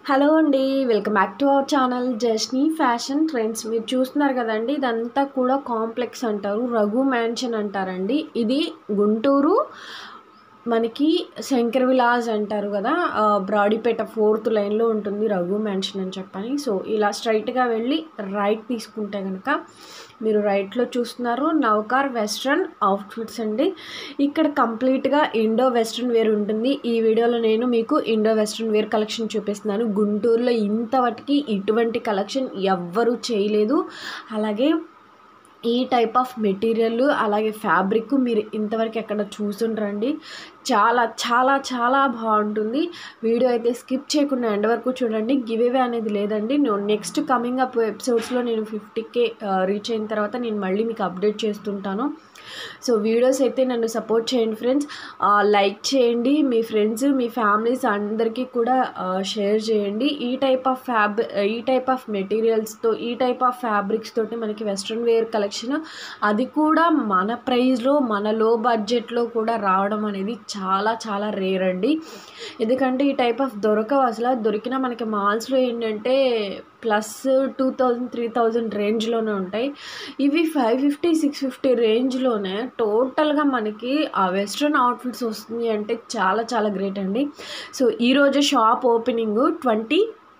Hello అండి welcome back to our channel జస్నీ fashion trends మీరు చూస్తున్నారు కదండి ఇదంతా కూడా కాంప్లెక్స్ అంటారు రఘు మ్యాన్షన్ అంటారండి ఇది గుంటూరు మనకి శంకర్ విలాస్ అంటారు కదా ఆ, బ్రాడీపేట ఫోర్త్ లైన్లో ఉంటుంది రఘు మ్యాన్షన్ అని చెప్పని సో ఇలా స్ట్రైట్గా వెళ్ళి రైట్ తీసుకుంటే కనుక మీరు రైట్లో చూస్తున్నారు నౌకార్ వెస్ట్రన్ అవుట్ఫిట్స్ అండి ఇక్కడ కంప్లీట్గా ఇండో వెస్ట్రన్ వేర్ ఉంటుంది ఈ వీడియోలో నేను మీకు ఇండో వెస్ట్రన్ వేర్ కలెక్షన్ చూపిస్తున్నాను గుంటూరులో ఇంతవరకు ఇటువంటి కలెక్షన్ ఎవ్వరూ చేయలేదు అలాగే ఈ టైప్ ఆఫ్ మెటీరియల్ అలాగే ఫ్యాబ్రిక్ మీరు ఇంతవరకు ఎక్కడ చూసుండ్రండి చాలా చాలా చాలా బాగుంటుంది వీడియో అయితే స్కిప్ చేయకుండా ఎండ్ వరకు చూడండి గివ్ అవే అనేది లేదండి నేను నెక్స్ట్ కమింగ్ అప్ ఎపిసోడ్స్లో నేను ఫిఫ్టీకే రీచ్ అయిన తర్వాత నేను మళ్ళీ మీకు అప్డేట్ చేస్తుంటాను సో వీడియోస్ అయితే నన్ను సపోర్ట్ చేయండి ఫ్రెండ్స్ లైక్ చేయండి మీ ఫ్రెండ్స్ మీ ఫ్యామిలీస్ అందరికీ కూడా షేర్ చేయండి ఈ టైప్ ఆఫ్ ఫ్యాబ్ ఈ టైప్ ఆఫ్ మెటీరియల్స్తో ఈ టైప్ ఆఫ్ ఫ్యాబ్రిక్స్ తోటి మనకి వెస్ట్రన్ వేర్ కలెక్షన్ అది కూడా మన ప్రైస్లో మన లో బడ్జెట్లో కూడా రావడం అనేది చాలా చాలా రేర్ అండి ఎందుకంటే ఈ టైప్ ఆఫ్ దొరకవు అసలు దొరికిన మనకి మాల్స్లో ఏంటంటే plus two thousand three thousand రేంజ్లోనే ఉంటాయి ఇవి ఫైవ్ ఫిఫ్టీ సిక్స్ ఫిఫ్టీ రేంజ్లోనే టోటల్గా మనకి ఆ వెస్ట్రన్ అవుట్ఫిట్స్ వస్తుంది అంటే చాలా చాలా గ్రేట్ అండి సో ఈరోజు shop opening twenty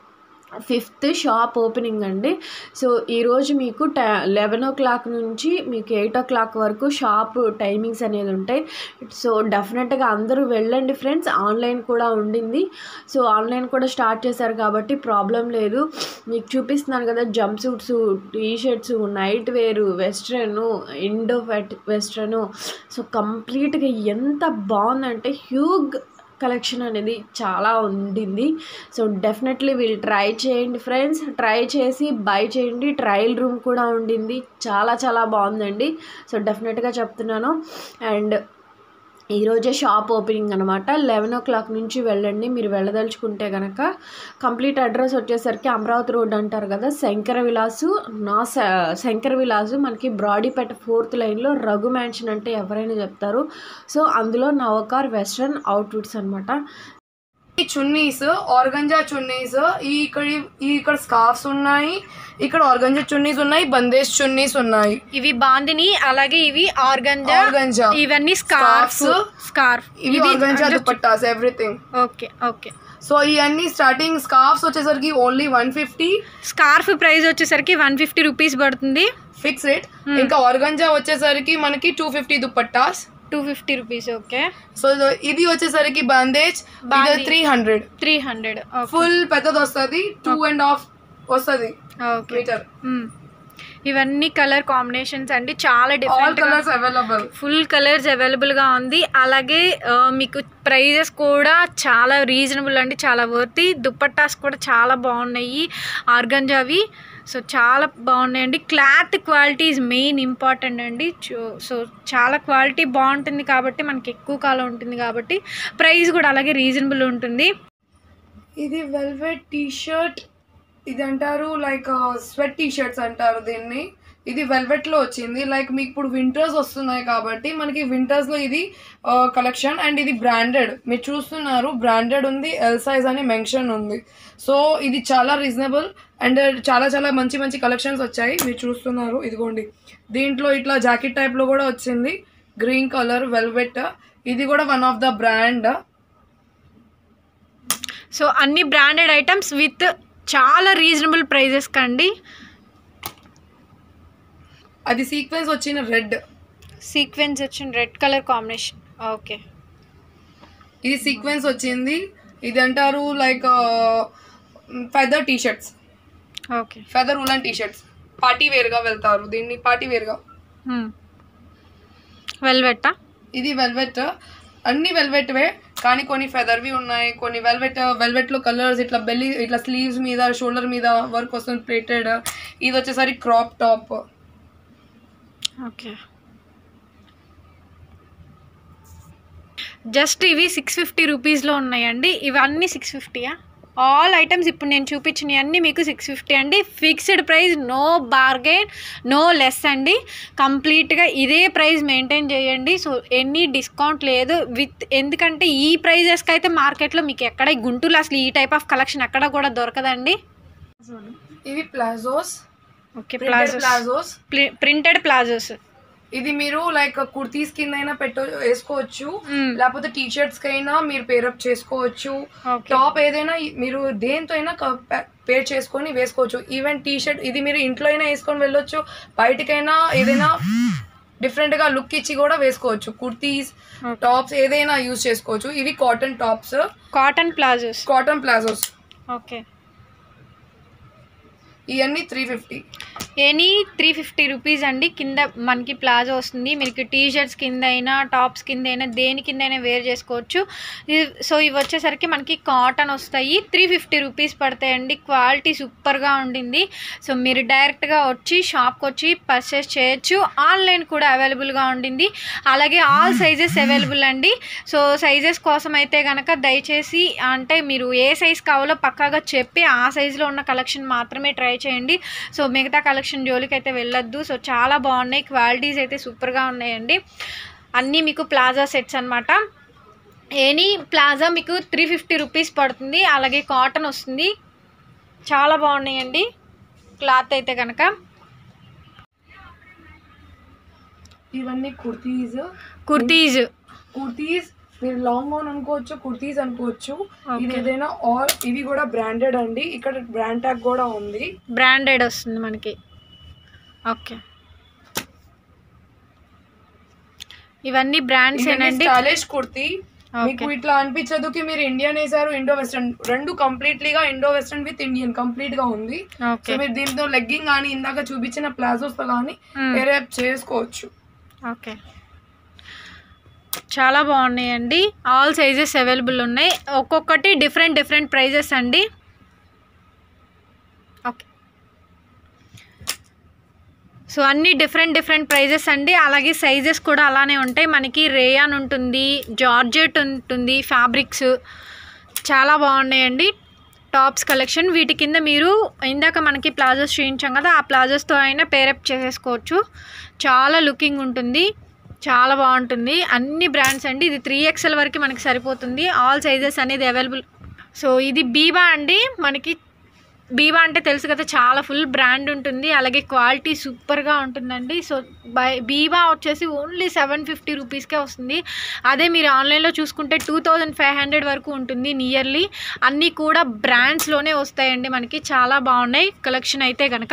fifth shop opening అండి సో ఈరోజు మీకు ట లెవెన్ ఓ క్లాక్ నుంచి మీకు ఎయిట్ ఓ క్లాక్ వరకు షాప్ టైమింగ్స్ అనేది ఉంటాయి సో డెఫినెట్గా అందరూ వెళ్ళండి ఫ్రెండ్స్ ఆన్లైన్ కూడా ఉండింది సో ఆన్లైన్ కూడా స్టార్ట్ చేశారు కాబట్టి ప్రాబ్లం లేదు మీకు చూపిస్తున్నాను కదా jumpsuits T shirts night wear western Indo western so కంప్లీట్గా ఎంత బాగుందంటే హ్యూగ్ కలెక్షన్ అనేది చాలా ఉండింది సో డెఫినెట్లీ వీళ్ళు ట్రై చేయండి ఫ్రెండ్స్ ట్రై చేసి బై చేయండి ట్రయల్ రూమ్ కూడా ఉండింది చాలా చాలా బాగుందండి సో డెఫినెట్గా చెప్తున్నాను అండ్ ఈరోజే షాప్ ఓపెనింగ్ అనమాట లెవెన్ ఓ క్లాక్ నుంచి వెళ్ళండి మీరు వెళ్ళదలుచుకుంటే కనుక కంప్లీట్ అడ్రస్ వచ్చేసరికి అమరావతి రోడ్ అంటారు కదా శంకర విలాసు నా శ- శంకర విలాసు మనకి బ్రాడీపేట ఫోర్త్ లైన్లో రఘు మ్యాన్షన్ అంటే ఎవరైనా చెప్తారు సో అందులో నవకార్ వెస్ట్రన్ అవుట్ఫిట్స్ అనమాట ఈ చున్నీస్ ఆర్గంజా చున్నీస్ ఈ ఇక్కడ ఈ ఇక్కడ స్కార్ఫ్స్ ఉన్నాయి ఇక్కడ ఆర్గంజా చున్నీస్ ఉన్నాయి బందేజ్ చున్నీస్ ఉన్నాయి ఇవి బాందిని అలాగే ఇవి ఆర్గంజా ఆర్గంజా ఇవన్నీ స్కార్ఫ్ Scarves. స్కార్ఫ్ ఇవి organza dupattas everything okay okay so ఇవన్నీ స్టార్టింగ్ స్కార్ఫ్స్ వచ్చేసరికి only one fifty scarf price వచ్చేసరికి వన్ ఫిఫ్టీ రూపీస్ పడుతుంది ఫిక్స్ రేట్ ఇంకా ఆర్గంజా వచ్చేసరికి మనకి two fifty dupattas two fifty rupees okay so ఇది వచ్చేసరికి bandhej Bandage. Three hundred three hundred full పెద్దది వస్తుంది టూ అండ్ హాఫ్ వస్తుంది ఓకే మీటర్ ఇవన్నీ కలర్ కాంబినేషన్స్ అండి చాలా all different colours available full colours అవైలబుల్గా ఉంది అలాగే ఆ, మీకు ప్రైజెస్ కూడా చాలా రీజనబుల్ అండి చాలా వర్తి దుప్పట్టాస్ కూడా చాలా బాగున్నాయి ఆర్గంజావి సో చాలా బాగున్నాయండి cloth quality is main important అండి చూ- సో చాలా క్వాలిటీ బాగుంటుంది కాబట్టి మనకి ఎక్కువ కాలం ఉంటుంది కాబట్టి ప్రైస్ కూడా అలాగే రీజనబుల్ ఉంటుంది ఇది వెల్వెట్ టీ షర్ట్ ఇది అంటారు లైక్ స్వెట్ టీ షర్ట్స్ అంటారు దీన్ని ఇది వెల్వెట్ లో వచ్చింది లైక్ మీకు ఇప్పుడు వింటర్స్ వస్తున్నాయి కాబట్టి మనకి వింటర్స్ లో ఇది కలెక్షన్ అండ్ ఇది బ్రాండెడ్ మీరు చూస్తున్నారు బ్రాండెడ్ ఉంది ఎల్ సైజ్ అని మెన్షన్ ఉంది సో ఇది చాలా రీజనబుల్ అండ్ చాలా చాలా మంచి మంచి కలెక్షన్స్ వచ్చాయి మీరు చూస్తున్నారు ఇదిగోండి దీంట్లో ఇట్లా జాకెట్ టైప్ లో కూడా వచ్చింది గ్రీన్ కలర్ వెల్వెట్ ఇది కూడా one of the brand so అన్ని బ్రాండెడ్ ఐటమ్స్ విత్ చాలా రీజనబుల్ ప్రైజెస్ కండి అది సీక్వెన్స్ వచ్చిన రెడ్ సీక్వెన్స్ వచ్చిన రెడ్ కలర్ కాంబినేషన్ ఓకే ఇది సీక్వెన్స్ వచ్చింది ఇది అంటారు like feather T shirts okay feather woollen T shirts party wear గా వెళ్తారు దీన్ని పార్టీ వేర్ గా వెల్వెట్టా ఇది వెల్వెట్ అన్ని వెల్వెట్ వే కానీ కొన్ని ఫెదర్వి ఉన్నాయి కొన్ని వెల్వెట్ వెల్వెట్ లో కలర్స్ ఇట్లా బెల్లి ఇట్లా స్లీవ్స్ మీద షోల్డర్ మీద వర్క్ వస్తుంది ప్లేటెడ్ ఇది వచ్చేసరి క్రాప్ టాప్ ఓకే జస్ట్ ఇవి సిక్స్ ఫిఫ్టీ రూపీస్లో ఉన్నాయండి ఇవన్నీ సిక్స్ ఫిఫ్టీయా ఆల్ ఐటమ్స్ ఇప్పుడు నేను చూపించినవి అన్నీ మీకు సిక్స్ ఫిఫ్టీ అండి fixed price no bargain no less అండి కంప్లీట్గా ఇదే ప్రైస్ మెయింటైన్ చేయండి సో ఎనీ డిస్కౌంట్ లేదు విత్ ఎందుకంటే ఈ ప్రైజెస్కి అయితే మార్కెట్లో మీకు ఎక్కడ ఈ గుంటూరులో అసలు ఈ టైప్ ఆఫ్ కలెక్షన్ ఎక్కడ కూడా దొరకదండి ఇవి palazzos okay palazzos palazzos palazzos printed palazzos ఇది మీరు లైక్ కుర్తీస్ కింద అయినా పెట్ట వేసుకోవచ్చు లేకపోతే టీ షర్ట్స్ కైనా మీరు పేరప్ చేసుకోవచ్చు ఓకే టాప్ ఏదైనా ఈ- మీరు దేంతో అయినా పేర్ చేసుకొని వేసుకోవచ్చు ఈవెన్ టీ షర్ట్ ఇది మీరు ఇంట్లో అయినా వేసుకొని వెళ్ళొచ్చు బయటకైనా ఏదైనా డిఫరెంట్ గా లుక్ ఇచ్చి కూడా వేసుకోవచ్చు కుర్తీస్ టాప్స్ ఏదైనా యూజ్ చేసుకోవచ్చు ఇవి cotton tops cotton palazzos cotton palazzos okay ఇవన్నీ three fifty any three fifty rupees అండి కింద మనకి ప్లాజో వస్తుంది మీకు టీ షర్ట్స్ కింద అయినా టాప్స్ కింద అయినా దేని కింద అయినా వేర్ చేసుకోవచ్చు ఇది- సో ఇవి వచ్చేసరికి మనకి కాటన్ వస్తాయి త్రీ ఫిఫ్టీ రూపీస్ పడతాయండి క్వాలిటీ సూపర్గా ఉండింది సో మీరు డైరెక్ట్గా వచ్చి షాప్కి వచ్చి పర్చేస్ చేయొచ్చు ఆన్లైన్ కూడా అవైలబుల్గా ఉండింది అలాగే ఆల్ సైజెస్ అవైలబుల్ అండి సో సైజెస్ కోసం అయితే కనుక దయచేసి అంటే మీరు ఏ సైజ్ కావాలో పక్కాగా చెప్పి ఆ సైజులో ఉన్న కలెక్షన్ మాత్రమే ట్రై చేయండి సో మిగతా కలెక్షన్ జోలికి అయితే వెళ్ళొద్దు సో చాలా బాగున్నాయి క్వాలిటీస్ అయితే సూపర్గా ఉన్నాయండి అన్నీ మీకు ప్లాజా సెట్స్ అన్నమాట ఎనీ ప్లాజా మీకు త్రీ ఫిఫ్టీ రూపీస్ పడుతుంది అలాగే కాటన్ వస్తుంది చాలా బాగున్నాయండి క్లాత్ అయితే కనుక ఇవన్నీ కుర్తీస్ కుర్తీస్ కుర్తీస్ మీరు లాంగ్ గౌన్ అనుకోవచ్చు కుర్తీస్ అనుకోవచ్చు ఇది Okay. ఏదైనా ఆల్ ఇవి కూడా బ్రాండెడ్ అండి ఇక్కడ బ్రాండ్ ట్యాగ్ కూడా ఉంది బ్రాండెడ్ వస్తుంది మనకి ఓకే ఇవన్నీ బ్రాండ్స్ ఏనండి స్టైలిష్ కుర్తీ Okay. మీకు ఇట్లా అనిపించదు కి మీరు ఇండియన్ వేసారు ఇండో వెస్టర్న్ రెండు కంప్లీట్లీగా Indo western with Indian complete గా ఉంది సో ఓకే మీరు దీంతో లెగ్గింగ్ కానీ ఇందాక చూపించిన ప్లాజోస్ తో కానీ వేరే చేసుకోవచ్చు ఓకే చాలా బాగున్నాయండి ఆల్ సైజెస్ అవైలబుల్ ఉన్నాయి ఒక్కొక్కటి డిఫరెంట్ డిఫరెంట్ ప్రైజెస్ అండి ఓకే సో అన్ని డిఫరెంట్ డిఫరెంట్ ప్రైజెస్ అండి అలాగే సైజెస్ కూడా అలానే ఉంటాయి మనకి రేయాన్ ఉంటుంది జార్జెట్ ఉంటుంది ఫ్యాబ్రిక్స్ చాలా బాగున్నాయండి టాప్స్ కలెక్షన్ వీటి కింద మీరు ఇందాక మనకి ప్లాజోస్ చూపించాం కదా ఆ ప్లాజోస్తో అయినా పేరప్ చేసేసుకోవచ్చు చాలా లుకింగ్ ఉంటుంది చాలా బాగుంటుంది అన్ని బ్రాండ్స్ అండి ఇది త్రీ ఎక్స్ఎల్ వరకు మనకి సరిపోతుంది ఆల్ సైజెస్ అనేది అవైలబుల్ సో ఇది బీబా అండి మనకి బీవా అంటే తెలుసు కదా చాలా ఫుల్ బ్రాండ్ ఉంటుంది అలాగే క్వాలిటీ సూపర్గా ఉంటుందండి సో బై బీవా వచ్చేసి ఓన్లీ సెవెన్ ఫిఫ్టీ రూపీస్కే వస్తుంది అదే మీరు ఆన్లైన్లో చూసుకుంటే టూ థౌజండ్ ఫైవ్ హండ్రెడ్ వరకు ఉంటుంది నియర్లీ అన్నీ కూడా బ్రాండ్స్లోనే వస్తాయండి మనకి చాలా బాగున్నాయి కలెక్షన్ అయితే కనుక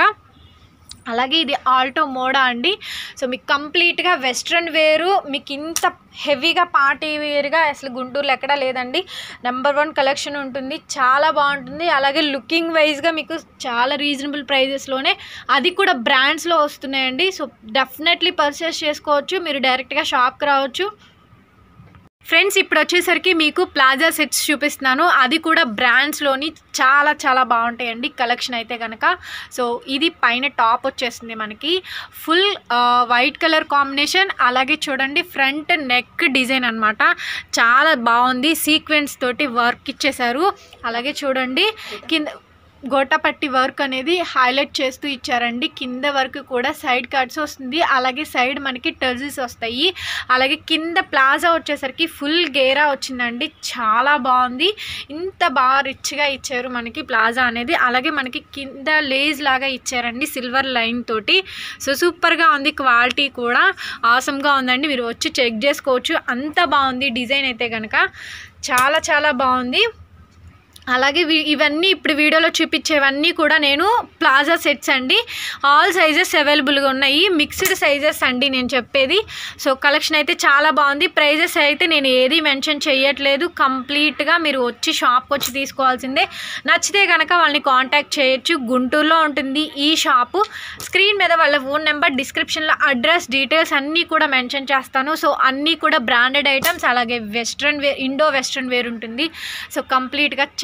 అలాగే ఇది ఆల్టో మోడా అండి సో మీకు కంప్లీట్గా వెస్ట్రన్ వేరు మీకు ఇంత హెవీగా పార్టీ వేర్గా అసలు గుంటూరులో ఎక్కడా లేదండి నెంబర్ వన్ కలెక్షన్ ఉంటుంది చాలా బాగుంటుంది అలాగే లుకింగ్ వైజ్గా మీకు చాలా రీజనబుల్ ప్రైజెస్లోనే అది కూడా బ్రాండ్స్లో వస్తున్నాయండి సో డెఫినెట్లీ పర్చేస్ చేసుకోవచ్చు మీరు డైరెక్ట్గా షాప్కి రావచ్చు ఫ్రెండ్స్ ఇప్పుడు వచ్చేసరికి మీకు ప్లాజా సెట్స్ చూపిస్తున్నాను అది కూడా బ్రాండ్స్లోని చాలా చాలా బాగుంటాయండి కలెక్షన్ అయితే కనుక సో ఇది పైన టాప్ వచ్చేస్తుంది మనకి ఫుల్ వైట్ కలర్ కాంబినేషన్ అలాగే చూడండి ఫ్రంట్ నెక్ డిజైన్ అన్నమాట చాలా బాగుంది సీక్వెన్స్ తోటి వర్క్ ఇచ్చేశారు అలాగే చూడండి కింద గోటపట్టి వర్క్ అనేది హైలైట్ చేస్తూ ఇచ్చారండి కింద వరకు కూడా సైడ్ కట్స్ వస్తుంది అలాగే సైడ్ మనకి టర్జెస్ వస్తాయి అలాగే కింద ప్లాజా వచ్చేసరికి ఫుల్ గేరా వచ్చిందండి చాలా బాగుంది ఇంత బాగా రిచ్గా ఇచ్చారు మనకి ప్లాజా అనేది అలాగే మనకి కింద లేజ్ లాగా ఇచ్చారండి సిల్వర్ లైన్ తోటి సో సూపర్గా ఉంది క్వాలిటీ కూడా ఆసమ్గా ఉందండి మీరు వచ్చి చెక్ చేసుకోవచ్చు అంత బాగుంది డిజైన్ అయితే కనుక చాలా చాలా బాగుంది అలాగే వీ- ఇవన్నీ ఇప్పుడు వీడియోలో చూపించేవన్నీ కూడా నేను ప్లాజా సెట్స్ అండి ఆల్ సైజెస్ అవైలబుల్గా ఉన్నాయి మిక్స్డ్ సైజెస్ అండి నేను చెప్పేది సో కలెక్షన్ అయితే చాలా బాగుంది ప్రైజెస్ అయితే నేను ఏది మెన్షన్ చేయట్లేదు కంప్లీట్గా మీరు వచ్చి షాప్కి వచ్చి తీసుకోవాల్సిందే నచ్చితే కనుక వాళ్ళని కాంటాక్ట్ చేయొచ్చు గుంటూరులో ఉంటుంది ఈ షాపు స్క్రీన్ మీద వాళ్ళ ఫోన్ నెంబర్ డిస్క్రిప్షన్లో అడ్రస్ డీటెయిల్స్ అన్నీ కూడా మెన్షన్ చేస్తాను సో అన్నీ కూడా బ్రాండెడ్ ఐటమ్స్ అలాగే western wear Indo western wear ఉంటుంది సో కంప్లీట్గా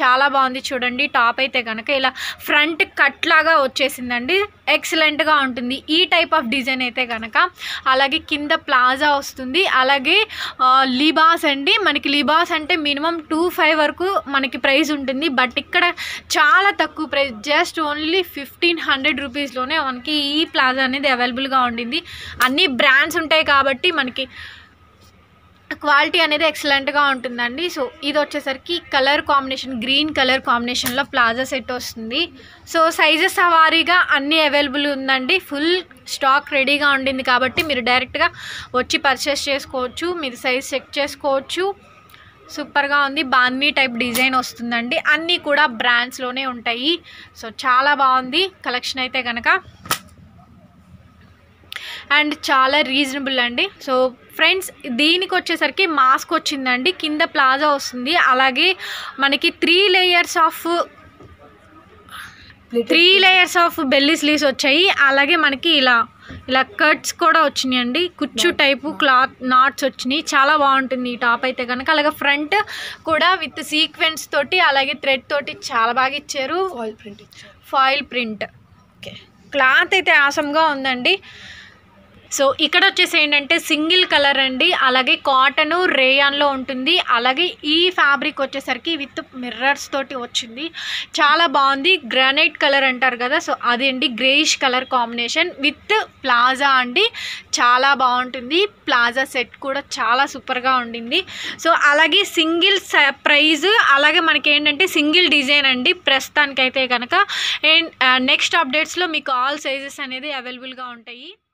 చాలా బాగుంది చూడండి టాప్ అయితే కనుక ఇలా ఫ్రంట్ కట్ లాగా వచ్చేసిందండి ఎక్సలెంట్గా ఉంటుంది ఈ టైప్ ఆఫ్ డిజైన్ అయితే కనుక అలాగే కింద ప్లాజా వస్తుంది అలాగే ఆ, లిబాస్ అండి మనకి లిబాస్ అంటే మినిమం టూ ఫైవ్ వరకు మనకి ప్రైస్ ఉంటుంది బట్ ఇక్కడ చాలా తక్కువ price just only fifteen hundred రూపీస్లోనే మనకి ఈ ప్లాజా అనేది అవైలబుల్గా ఉండింది అన్ని బ్రాండ్స్ ఉంటాయి కాబట్టి మనకి క్వాలిటీ అనేది ఎక్సలెంట్గా ఉంటుందండి సో ఇది వచ్చేసరికి కలర్ కాంబినేషన్ గ్రీన్ కలర్ కాంబినేషన్లో ప్లాజా సెట్ వస్తుంది సో సైజెస్ వారీగా అన్నీ అవైలబుల్ ఉందండి ఫుల్ స్టాక్ రెడీగా ఉండింది కాబట్టి మీరు డైరెక్ట్గా వచ్చి పర్చేస్ చేసుకోవచ్చు మీరు సైజ్ చెక్ చేసుకోవచ్చు సూపర్గా ఉంది బాందీ టైప్ డిజైన్ వస్తుందండి అన్నీ కూడా బ్రాండ్స్లోనే ఉంటాయి సో చాలా బాగుంది కలెక్షన్ అయితే కనుక అండ్ చాలా రీజనబుల్ అండి సో ఫ్రెండ్స్ దీనికి వచ్చేసరికి మాస్క్ వచ్చిందండి కింద ప్లాజా వస్తుంది అలాగే మనకి three layers of three layers of belly sleeves వచ్చాయి అలాగే మనకి ఇలా ఇలా కట్స్ కూడా వచ్చినాయండి కుచ్చు టైపు క్లాత్ నాట్స్ వచ్చినాయి చాలా బాగుంటుంది ఈ టాప్ అయితే కనుక అలాగే ఫ్రంట్ కూడా విత్ సీక్వెన్స్ తోటి అలాగే థ్రెడ్ తోటి చాలా బాగా ఇచ్చారు ఫాయిల్ ప్రింట్ ఇచ్చారు ఫాయిల్ ప్రింట్ ఓకే క్లాత్ అయితే ఆసంగా ఉందండి సో ఇక్కడ వచ్చేసి ఏంటంటే సింగిల్ కలర్ అండి అలాగే కాటన్ రేయాన్లో ఉంటుంది అలాగే ఈ ఫ్యాబ్రిక్ వచ్చేసరికి విత్ మిర్రర్స్ తోటి వచ్చింది చాలా బాగుంది గ్రానైట్ కలర్ అంటారు కదా సో అది అండి greyish colour combination with palazzo అండి చాలా బాగుంటుంది ప్లాజా సెట్ కూడా చాలా సూపర్గా ఉండింది సో అలాగే సింగిల్ ప్రైజ్ అలాగే మనకి ఏంటంటే సింగిల్ డిజైన్ అండి ప్రస్తుతానికైతే కనుక అండ్ నెక్స్ట్ అప్డేట్స్లో మీకు ఆల్ సైజెస్ అనేది అవైలబుల్గా ఉంటాయి